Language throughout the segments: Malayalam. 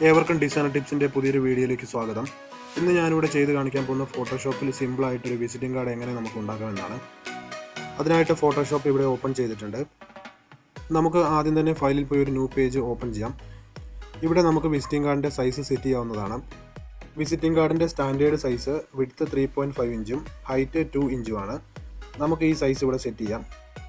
ഏവർക്കും ഡിസൈൻ ടിപ്സിൻ്റെ പുതിയൊരു വീഡിയോയിലേക്ക് സ്വാഗതം ഇന്ന് ഞാനിവിടെ ചെയ്ത് കാണിക്കാൻ പോകുന്ന ഫോട്ടോഷോപ്പിൽ സിമ്പിളായിട്ടൊരു വിസിറ്റിംഗ് കാർഡ് എങ്ങനെ നമുക്ക് ഉണ്ടാക്കാമെന്നാണ് അതിനായിട്ട് ഫോട്ടോഷോപ്പ് ഇവിടെ ഓപ്പൺ ചെയ്തിട്ടുണ്ട് നമുക്ക് ആദ്യം തന്നെ ഫയലിൽ പോയി ഒരു ന്യൂ പേജ് ഓപ്പൺ ചെയ്യാം ഇവിടെ നമുക്ക് വിസിറ്റിംഗ് കാർഡിൻ്റെ സൈസ് സെറ്റ് ചെയ്യാവുന്നതാണ് വിസിറ്റിംഗ് കാർഡിൻ്റെ standard size width three point five ഇഞ്ചും ഹൈറ്റ് ടു ഇഞ്ചുമാണ് നമുക്ക് ഈ സൈസ് ഇവിടെ സെറ്റ് ചെയ്യാം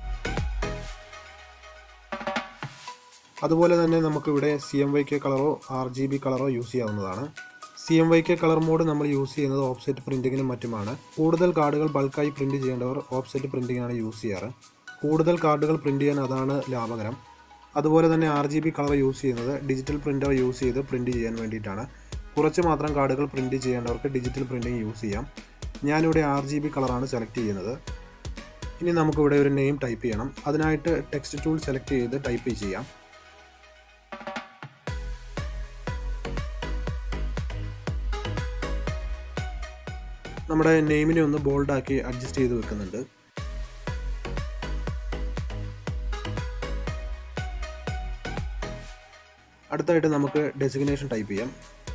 അതുപോലെ തന്നെ നമുക്കിവിടെ സി എം വൈ കെ കളറോ ആർ ജി ബി കളറോ യൂസ് ചെയ്യാവുന്നതാണ് C M Y K colour mode നമ്മൾ യൂസ് ചെയ്യുന്നത് ഓഫ്സെറ്റ് പ്രിൻറ്റിങ്ങിനും മറ്റുമാണ് കൂടുതൽ കാർഡുകൾ ബൾക്കായി പ്രിൻറ്റ് ചെയ്യേണ്ടവർ ഓഫ്സെറ്റ് പ്രിൻറ്റിങ്ങാണ് യൂസ് ചെയ്യാറ് കൂടുതൽ കാർഡുകൾ പ്രിൻറ്റ് ചെയ്യാൻ അതാണ് ലാഭകരം അതുപോലെ തന്നെ R G B colour use ചെയ്യുന്നത് ഡിജിറ്റൽ പ്രിൻ്റർ യൂസ് ചെയ്ത് പ്രിൻറ്റ് ചെയ്യാൻ വേണ്ടിയിട്ടാണ് കുറച്ച് മാത്രം കാർഡുകൾ പ്രിൻറ്റ് ചെയ്യേണ്ടവർക്ക് ഡിജിറ്റൽ പ്രിൻറ്റിങ് യൂസ് ചെയ്യാം ഞാനിവിടെ ആർ ജി ബി കളറാണ് സെലക്ട് ചെയ്യുന്നത് ഇനി നമുക്കിവിടെ ഒരു നെയിം ടൈപ്പ് ചെയ്യണം അതിനായിട്ട് ടെക്സ്റ്റ് ടൂൾ സെലക്ട് ചെയ്ത് ടൈപ്പ് ചെയ്യാം നമ്മുടെ നെയിമിനെ ഒന്ന് ബോൾഡാക്കി അഡ്ജസ്റ്റ് ചെയ്ത് വെക്കുന്നുണ്ട് അടുത്തായിട്ട് നമുക്ക് ഡെസിഗ്നേഷൻ ടൈപ്പ് ചെയ്യാം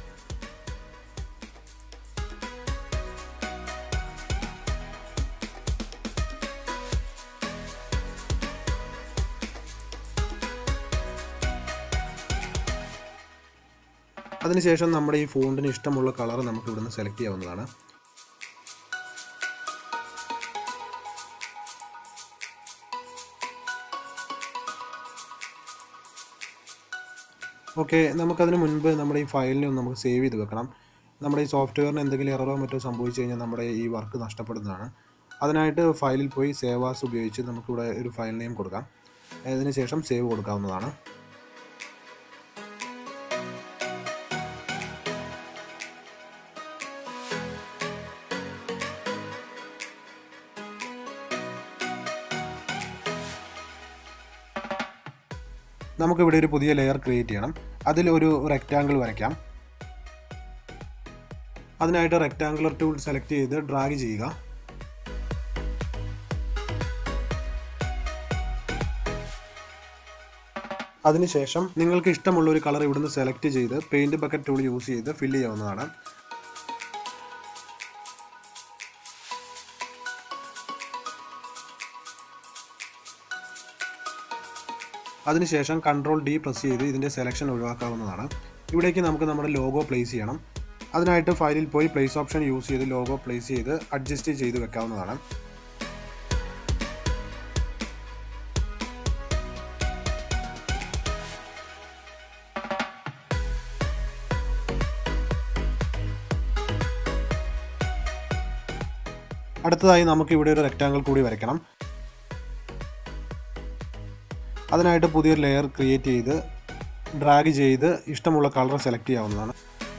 അതിനുശേഷം നമ്മുടെ ഈ ഫോണ്ടിന് ഇഷ്ടമുള്ള കളർ നമുക്ക് ഇവിടുന്ന് സെലക്ട് ചെയ്യാവുന്നതാണ് ഓക്കെ നമുക്കതിന് മുൻപ് നമ്മുടെ ഈ ഫയലിനെ ഒന്ന് നമുക്ക് സേവ് ചെയ്ത് വെക്കണം നമ്മുടെ ഈ സോഫ്റ്റ്വെയറിന് എന്തെങ്കിലും എററോ മറ്റോ സംഭവിച്ചു കഴിഞ്ഞാൽ നമ്മുടെ ഈ വർക്ക് നഷ്ടപ്പെടുന്നതാണ് അതിനായിട്ട് ഫയലിൽ പോയി സേവ് ആസ് ഉപയോഗിച്ച് നമുക്കിവിടെ ഒരു ഫയൽ നെയിം കൊടുക്കാം അതിന് ശേഷം സേവ് കൊടുക്കാവുന്നതാണ് നമുക്കിവിടെ ഒരു പുതിയ ലെയർ ക്രിയേറ്റ് ചെയ്യണം അതിൽ ഒരു റെക്റ്റാങ്കിൾ വരയ്ക്കാം അതിനായിട്ട് റെക്റ്റാങ്കുലർ ടൂൾ സെലക്ട് ചെയ്ത് ഡ്രാഗ് ചെയ്യുക അതിനുശേഷം നിങ്ങൾക്ക് ഇഷ്ടമുള്ള ഒരു കളർ ഇവിടുന്ന് സെലക്ട് ചെയ്ത് പെയിൻറ് ബക്കറ്റ് ടൂൾ യൂസ് ചെയ്ത് ഫില്ല് ചെയ്യാവുന്നതാണ് അതിനുശേഷം കൺട്രോൾ ഡി പ്രസ് ചെയ്ത് ഇതിൻ്റെ സെലക്ഷൻ ഒഴിവാക്കാവുന്നതാണ് ഇവിടേക്ക് നമുക്ക് നമ്മുടെ ലോഗോ പ്ലേസ് ചെയ്യണം അതിനായിട്ട് ഫയലിൽ പോയി പ്ലേസ് ഓപ്ഷൻ യൂസ് ചെയ്ത് ലോഗോ പ്ലേസ് ചെയ്ത് അഡ്ജസ്റ്റ് ചെയ്ത് വെക്കാവുന്നതാണ് അടുത്തതായി നമുക്ക് ഇവിടെ ഒരു റെക്റ്റാങ്കിൾ കൂടി വരയ്ക്കണം അതിനായിട്ട് പുതിയൊരു ലെയർ ക്രിയേറ്റ് ചെയ്ത് ഡ്രാഗ് ചെയ്ത് ഇഷ്ടമുള്ള കളർ സെലക്ട് ചെയ്യാവുന്നതാണ്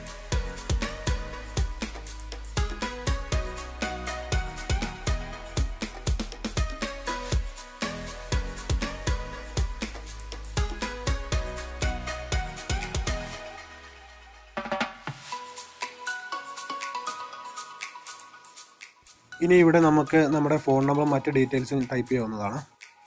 ഇനി ഇവിടെ നമുക്ക് നമ്മുടെ ഫോൺ നമ്പർ മറ്റ് ഡീറ്റെയിൽസും ടൈപ്പ് ചെയ്യാവുന്നതാണ്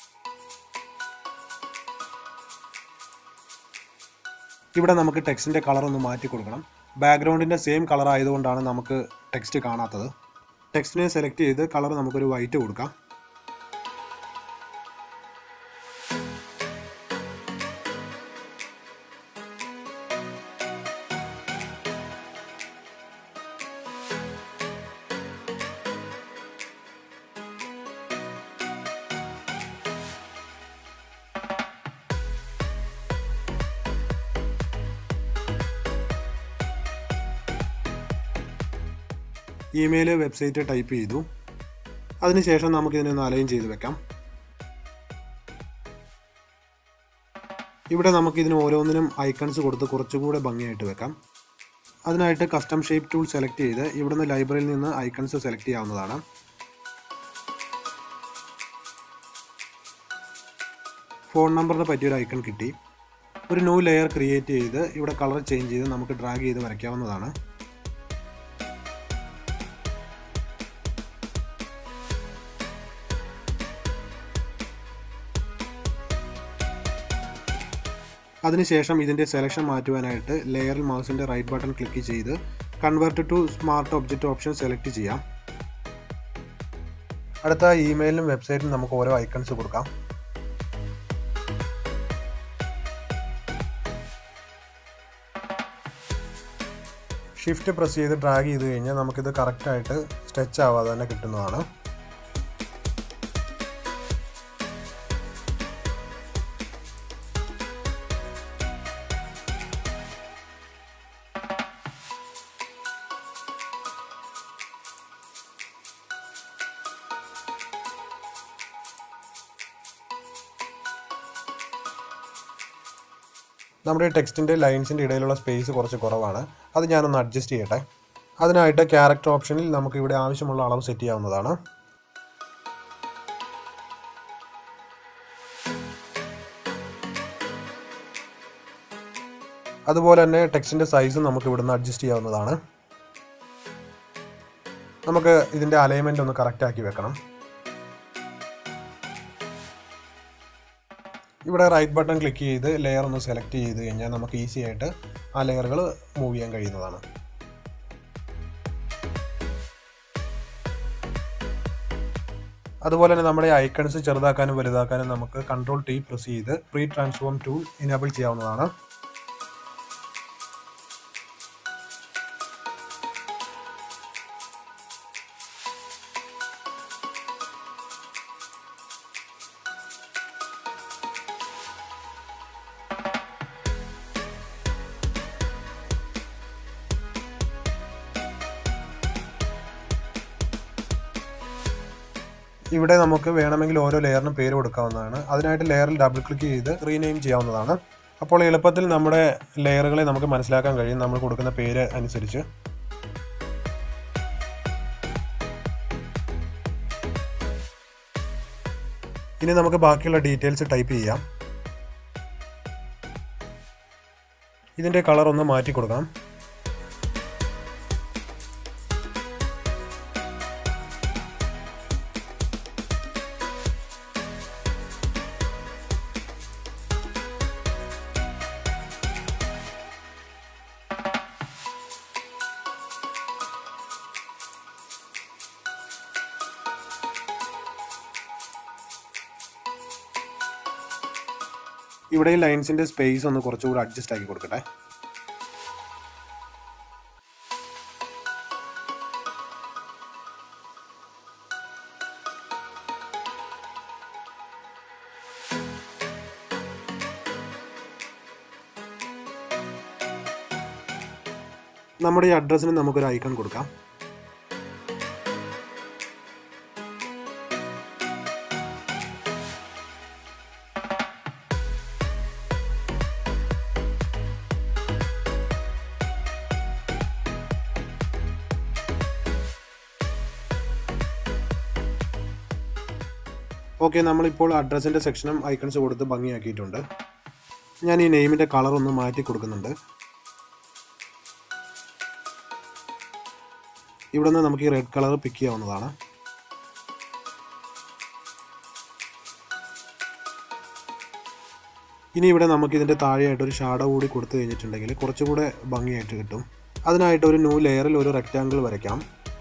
ഇവിടെ നമുക്ക് ടെക്സ്റ്റിൻ്റെ കളർ ഒന്ന് മാറ്റി കൊടുക്കണം ബാക്ക്ഗ്രൗണ്ടിൻ്റെ സെയിം കളർ ആയതുകൊണ്ടാണ് നമുക്ക് ടെക്സ്റ്റ് കാണാത്തത് ടെക്സ്റ്റിനെ സെലക്ട് ചെയ്ത് കളർ നമുക്കൊരു വൈറ്റ് കൊടുക്കാം ഇമെയിൽ വെബ്സൈറ്റ് ടൈപ്പ് ചെയ്തു അതിനുശേഷം നമുക്കിതിനെ ഒന്ന് അലൈൻ ചെയ്ത് വെക്കാം ഇവിടെ നമുക്കിതിന് ഓരോന്നിനും ഐക്കൺസ് കൊടുത്ത് കുറച്ചുകൂടെ ഭംഗിയായിട്ട് വെക്കാം അതിനായിട്ട് കസ്റ്റം ഷേപ്പ് ടൂൾ സെലക്ട് ചെയ്ത് ഇവിടുന്ന് ലൈബ്രറിയിൽ നിന്ന് ഐക്കൺസ് സെലക്ട് ചെയ്യാവുന്നതാണ് ഫോൺ നമ്പറിന് പറ്റിയൊരു ഐക്കൺ കിട്ടി ഒരു ന്യൂ ലെയർ ക്രിയേറ്റ് ചെയ്ത് ഇവിടെ കളർ ചേഞ്ച് ചെയ്ത് നമുക്ക് ഡ്രാഗ് ചെയ്ത് വരയ്ക്കാവുന്നതാണ് അതിനുശേഷം ഇതിൻ്റെ സെലക്ഷൻ മാറ്റുവാനായിട്ട് ലെയറിൽ മൗസിൻ്റെ റൈറ്റ് ബട്ടൺ ക്ലിക്ക് ചെയ്ത് convert to smart object option select ചെയ്യാം അടുത്ത ഇമെയിലും വെബ്സൈറ്റിലും നമുക്ക് ഓരോ ഐക്കൺസ് കൊടുക്കാം ഷിഫ്റ്റ് പ്രസ് ചെയ്ത് ഡ്രാഗ് ചെയ്ത് കഴിഞ്ഞാൽ നമുക്കിത് കറക്റ്റായിട്ട് സ്ട്രെച്ച് ആവാതെ തന്നെ കിട്ടുന്നതാണ് നമ്മുടെ ടെക്സ്റ്റിൻ്റെ ലൈൻസിൻ്റെ ഇടയിലുള്ള സ്പേസ് കുറച്ച് കുറവാണ് അത് ഞാനൊന്ന് അഡ്ജസ്റ്റ് ചെയ്യട്ടെ അതിനായിട്ട് ക്യാരക്ടർ ഓപ്ഷനിൽ നമുക്ക് ഇവിടെ ആവശ്യമുള്ള അളവ് സെറ്റ് ചെയ്യാവുന്നതാണ് അതുപോലെ തന്നെ ടെക്സ്റ്റിൻ്റെ സൈസും നമുക്ക് ഇവിടുന്ന് അഡ്ജസ്റ്റ് ചെയ്യാവുന്നതാണ് നമുക്ക് ഇതിൻ്റെ അലൈൻമെൻ്റ് ഒന്ന് കറക്റ്റ് ആക്കി വെക്കണം ഇവിടെ റൈറ്റ് ബട്ടൺ ക്ലിക്ക് ചെയ്ത് ലെയർ ഒന്ന് സെലക്ട് ചെയ്ത് കഴിഞ്ഞാൽ നമുക്ക് ഈസി ആയിട്ട് ആ ലെയറുകൾ മൂവ് ചെയ്യാൻ കഴിയുന്നതാണ് അതുപോലെ തന്നെ നമ്മുടെ ഐക്കൺസ് ചെറുതാക്കാനും വലുതാക്കാനും നമുക്ക് കൺട്രോൾ ടി പ്രസ് ചെയ്ത് പ്രീ ട്രാൻസ്ഫോം ടൂൾ ഇനേബിൾ ചെയ്യാവുന്നതാണ് ഇവിടെ നമുക്ക് വേണമെങ്കിൽ ഓരോ ലെയറിനും പേര് കൊടുക്കാവുന്നതാണ് അതിനായിട്ട് ലെയറിൽ ഡബിൾ ക്ലിക്ക് ചെയ്ത് റീനെയിം ചെയ്യാവുന്നതാണ് അപ്പോൾ എളുപ്പത്തിൽ നമ്മുടെ ലെയറുകളെ നമുക്ക് മനസ്സിലാക്കാൻ കഴിയും നമ്മൾ കൊടുക്കുന്ന പേര് അനുസരിച്ച് ഇനി നമുക്ക് ബാക്കിയുള്ള ഡീറ്റെയിൽസ് ടൈപ്പ് ചെയ്യാം ഇതിൻ്റെ കളർ ഒന്ന് മാറ്റി കൊടുക്കാം ഇവിടെ ഈ ലൈൻസിൻ്റെ സ്പേസ് ഒന്ന് കുറച്ചുകൂടി അഡ്ജസ്റ്റ് ആക്കി കൊടുക്കട്ടെ നമ്മുടെ ഈ അഡ്രസ്സിന് നമുക്കൊരു ഐക്കൺ കൊടുക്കാം ഓക്കെ നമ്മളിപ്പോൾ അഡ്രസ്സിൻ്റെ സെക്ഷനും ഐക്കൺസ് കൊടുത്ത് ഭംഗിയാക്കിയിട്ടുണ്ട് ഞാൻ ഈ നെയിമിൻ്റെ കളർ ഒന്ന് മാറ്റി കൊടുക്കുന്നുണ്ട് ഇവിടെ നിന്ന് നമുക്ക് ഈ റെഡ് കളർ പിക്ക് ചെയ്യാവുന്നതാണ് ഇനി ഇവിടെ നമുക്ക് ഇതിൻ്റെ താഴെയായിട്ട് ഒരു ഷാഡോ കൂടി കൊടുത്തു കഴിഞ്ഞിട്ടുണ്ടെങ്കിൽ കുറച്ചുകൂടെ ഭംഗിയായിട്ട് കിട്ടും അതിനായിട്ട് ഒരു ന്യൂ ലെയറിൽ ഒരു റെക്റ്റാങ്കിൾ വരയ്ക്കാം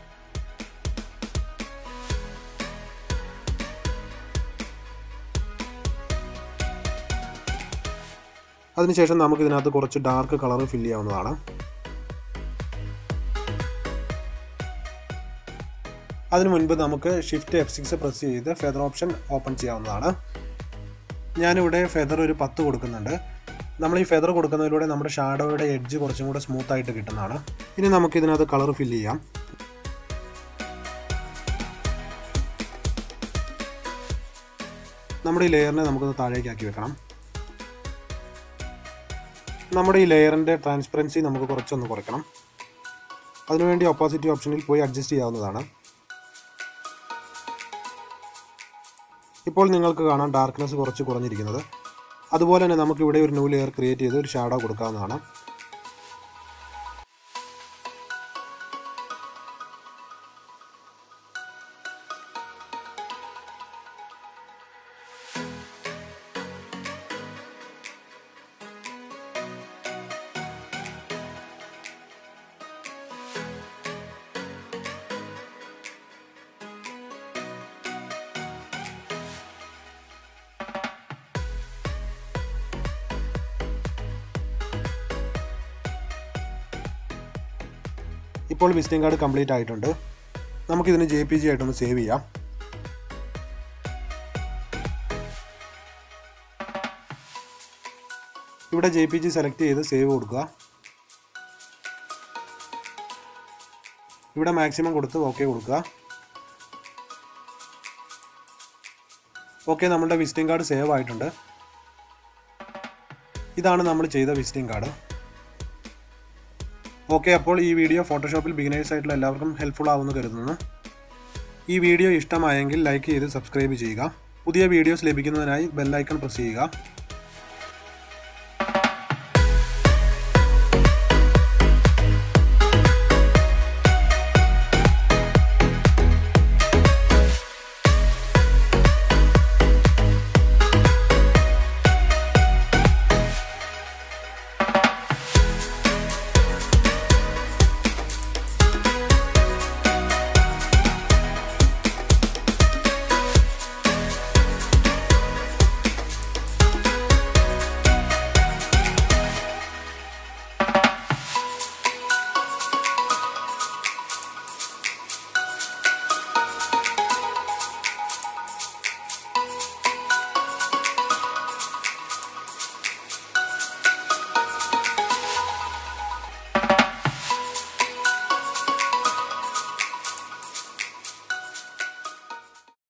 അതിനുശേഷം നമുക്ക് ഇതിനകത്ത് കുറച്ച് ഡാർക്ക് കളർ ഫില്ല് ചെയ്യാവുന്നതാണ് അതിനു മുൻപ് നമുക്ക് ഷിഫ്റ്റ് എഫ് സിക്സ് പ്രസ് ചെയ്ത് ഫെദർ ഓപ്ഷൻ ഓപ്പൺ ചെയ്യാവുന്നതാണ് ഞാനിവിടെ ഫെദർ ഒരു പത്ത് കൊടുക്കുന്നുണ്ട് നമ്മൾ ഈ ഫെദർ കൊടുക്കുന്നതിലൂടെ നമ്മുടെ ഷാഡോയുടെ എഡ്ജ് കുറച്ചും കൂടെ സ്മൂത്ത് ആയിട്ട് കിട്ടുന്നതാണ് ഇനി നമുക്ക് ഇതിനകത്ത് കളർ ഫില്ല് ചെയ്യാം നമ്മുടെ ഈ ലെയറിനെ നമുക്കൊന്ന് താഴേക്കാക്കി വെക്കണം നമ്മുടെ ഈ ലെയറിൻ്റെ ട്രാൻസ്പെറൻസി നമുക്ക് കുറച്ചൊന്ന് കുറയ്ക്കണം അതിനുവേണ്ടി ഓപ്പോസിറ്റ് ഓപ്ഷനിൽ പോയി അഡ്ജസ്റ്റ് ചെയ്യാവുന്നതാണ് ഇപ്പോൾ നിങ്ങൾക്ക് കാണാം ഡാർക്ക്നെസ് കുറച്ച് കുറഞ്ഞിരിക്കുന്നത് അതുപോലെ തന്നെ നമുക്ക് ഇവിടെ ഒരു ന്യൂ ലെയർ ക്രിയേറ്റ് ചെയ്ത് ഒരു ഷാഡോ കൊടുക്കാവുന്നതാണ് ഇപ്പോൾ വിസിറ്റിംഗ് കാർഡ് കംപ്ലീറ്റ് ആയിട്ടുണ്ട് നമുക്കിതിന് ജെ പി ജി ആയിട്ടൊന്ന് സേവ് ചെയ്യാം ഇവിടെ ജെ പി ജി സെലക്ട് ചെയ്ത് സേവ് കൊടുക്കുക ഇവിടെ മാക്സിമം കൊടുത്ത് ഓക്കെ കൊടുക്കുക ഓക്കെ നമ്മളുടെ വിസിറ്റിംഗ് കാർഡ് സേവ് ആയിട്ടുണ്ട് ഇതാണ് നമ്മൾ ചെയ്ത വിസിറ്റിംഗ് കാർഡ് ഓക്കെ അപ്പോൾ ഈ വീഡിയോ ഫോട്ടോഷോപ്പിൽ ബിഗിനേഴ്സ് ആയിട്ടുള്ള എല്ലാവർക്കും ഹെൽപ്ഫുൾ ആവുമെന്ന് കരുതുന്നു ഈ വീഡിയോ ഇഷ്ടമായെങ്കിൽ ലൈക്ക് ചെയ്ത് സബ്സ്ക്രൈബ് ചെയ്യുക പുതിയ വീഡിയോസ് ലഭിക്കുന്നതിനായി ബെല്ലൈക്കൺ പ്രസ് ചെയ്യുക